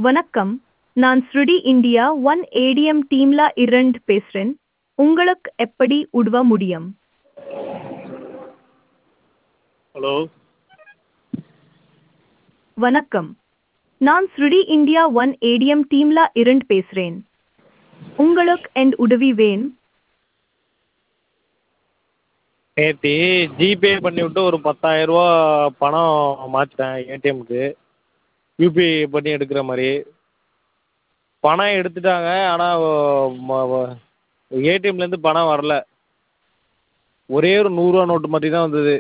வணக்கம் நான் ஸ்ருடி இந்தியா ஒன் ஏடிஎம் டீம்ல இரண்டு பேசுறேன் உங்களுக்கு எப்படி உதவ முடியும் ஹலோ வணக்கம் நான் ஸ்ருடி இந்தியா ஒன் ஏடிஎம் டீம்ல இரண்டு பேசுறேன் உங்களுக்கு என் உதவி வேணும் நேற்று ஜிபே பண்ணிவிட்டு ஒரு பத்தாயிரரூவா பணம் மாற்றிட்டேன் ஏடிஎம்க்கு யூபிஐ பண்ணி எடுக்கிற மாதிரி பணம் எடுத்துட்டாங்க ஆனால் ஏடிஎம்லேருந்து பணம் வரல ஒரே ஒரு நூறுரூவா நோட்டு மட்டும் தான் வந்தது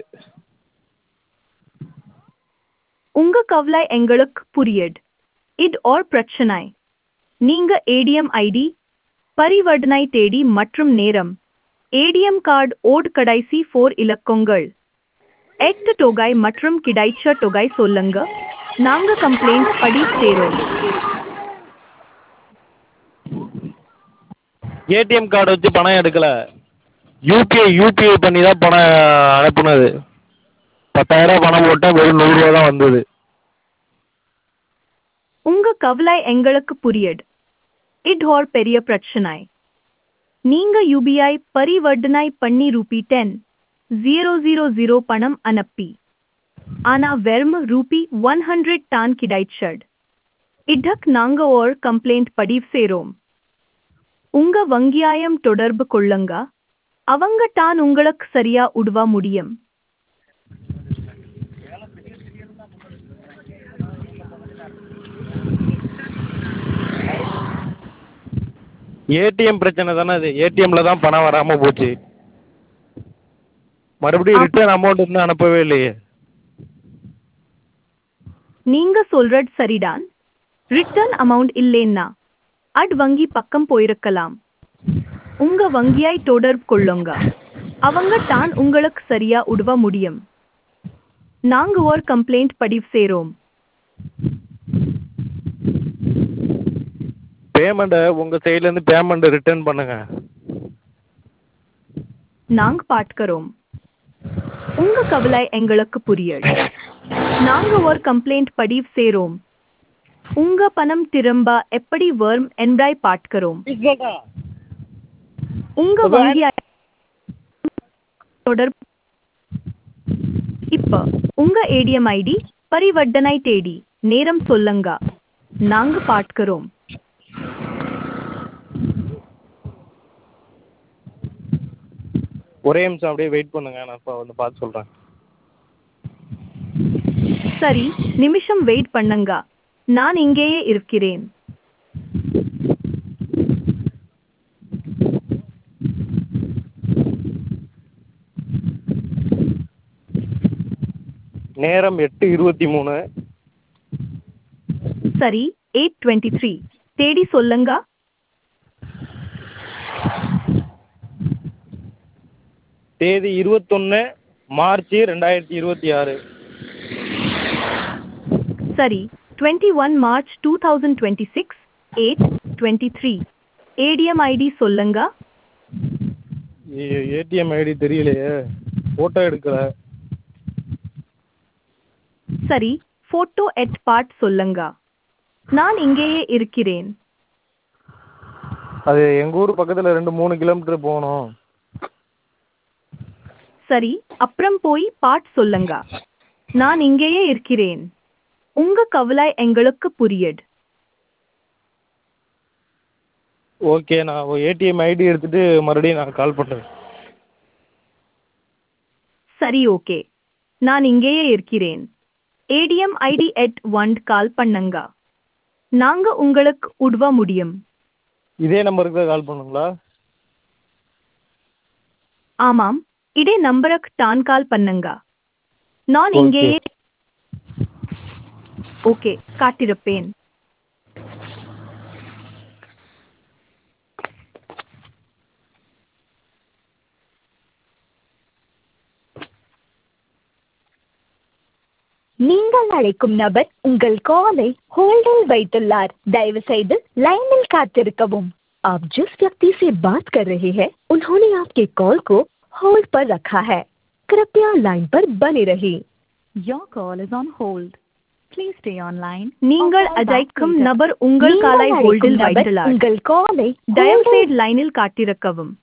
உங்க கவலை எங்களுக்கு புரியுது இது ஓர் பிரச்சனை நீங்க ஏடிஎம் ஐடி பரிவர்த்தனை தேதி மற்றும் நேரம் ஏடிஎம் கார்டு ஓட் கடைசி ஃபோர் இலக்கங்கள் எட்டு தொகை மற்றும் கிடைச்ச தொகை சொல்லுங்க நாங்க கம்ப்ளைண்ட் படி சேரோம் ஏடிஎம் கார்டு வச்சு பணம் எடுக்கல யூபிஐ யூபிஐ பண்ணி தான் பணம் அனுப்புனது பத்தாயிரரூவா பணம் போட்டால் வெறும் நூறுரூவா தான் வந்தது உங்க கவலை எங்களுக்கு புரியுது இது ஓர் பெரிய பிரச்சனை நீங்க யூபிஐ பரிவர்த்தனை பண்ணி rupee ten zero zero zero பணம் அனுப்பி ஆனா வெறும் ரூபி ஒன் ஹண்ட்ரட் தான் கிடைச்சது இதக் நாங்க ஓர் கம்ப்ளைண்ட் பதிவு செய்றோம் உங்க வங்கியாயம் தொடர்பு கொள்ளுங்க அவங்க தான் உங்களுக்கு சரியா உதவ முடியும் ஏடிஎம் பிரச்சனை தானே அது ஏடிஎம்மில் தான் பணம் வராமல் போச்சு மறுபடியும் ரிட்டர்ன் அமௌண்ட் இன்னும் அனுப்பவே இல்லையே நீங்க சொல்றது சரிதான் ரிட்டர்ன் அமௌண்ட் இல்லைன்னா அட் வங்கி பக்கம் போயிருக்கலாம் உங்க வங்கியை தொடர்பு கொள்ளுங்க அவங்க தான் உங்களுக்கு சரியா உதவ முடியும் நாங்க ஒரு கம்ப்ளைண்ட் பதிவு செய்றோம் பேமெண்ட்டை உங்கள் சைட்லேருந்து பேமெண்ட்டை ரிட்டர்ன் பண்ணுங்கள் நாங்க பார்க்கிறோம் உங்க கவலை எங்களுக்கு புரியுது நாங்க ஒரு கம்ப்ளைண்ட் பதிவு செய்றோம் உங்க பணம் திரும்ப எப்படி வரும் என்பதை பார்க்கிறோம் உங்க வங்கி தொடர்பு இப்ப உங்க ஏடிஎம் ஐடி பரிவர்த்தனை தேதி நேரம் சொல்லுங்க நாங்க பார்க்கிறோம் ஒரே நிமிஷம் அப்படியே வெயிட் பண்ணுங்கள் நான் இப்போ வந்து பார்த்து சொல்கிறேன் சரி நிமிஷம் வெயிட் பண்ணுங்க நான் இங்கேயே இருக்கிறேன் நேரம் எட்டு இருபத்தி மூணு சரி எயிட் டுவெண்ட்டி த்ரீ தேதி சொல்லுங்க தேதி இருபத்தொன்று மார்ச் ரெண்டாயிரத்தி இருபத்தி ஆறு சரி twenty one March two thousand twenty six eight twenty three ATM ID சொல்லுங்க ஏடிஎம் ஐடி தெரியலையே ஃபோட்டோ எடுக்கலை சரி போட்டோ எட் பார்ட் சொல்லுங்க நான் இங்கேயே இருக்கிறேன் அது எங்கள் ஊர் பக்கத்தில் ரெண்டு மூணு கிலோமீட்டர் போகணும் சரி அப்புறம் போய் பார்ட் சொல்லுங்க நான் இங்கேயே இருக்கிறேன் உங்க கவலை எங்களுக்கு புரியுது ஓகே நான் ஏடிஎம் ஐடி எடுத்துகிட்டு மறுபடியும் நான் கால் பண்ணுறேன் சரி ஓகே நான் இங்கேயே இருக்கிறேன் ATM ID eight one call பண்ணுங்க நாங்க உங்களுக்கு உதவ முடியும் இதே நம்பருக்கு தான் கால் பண்ணுங்களா ஆமாம் இதே நம்பருக்கு தான் கால் பண்ணுங்க நான் Okay. இங்கேயே ஓகே காட்டிருப்பேன் நீங்கள் அழைக்கும் நபர் உங்கள் காலை होल्डिंग வைத்துள்ளார் दयவு செய்து लाइन காத்திருக்கவும் आप जिस व्यक्ति से बात कर रहे हैं उन्होंने आपके कॉल को होल्ड पर रखा है कृपया लाइन पर बने रहिए your call is on hold Please stay online. நீங்கள் or call back அழைக்கும் later. நபர் உங்கள் நீங்கள் காலை அழைக்கும் ஹோல்டில் நபர் வைத்துள்ளார் உங்கள் காலை தயவுசெய்து லைனில் காட்டிருக்கவும்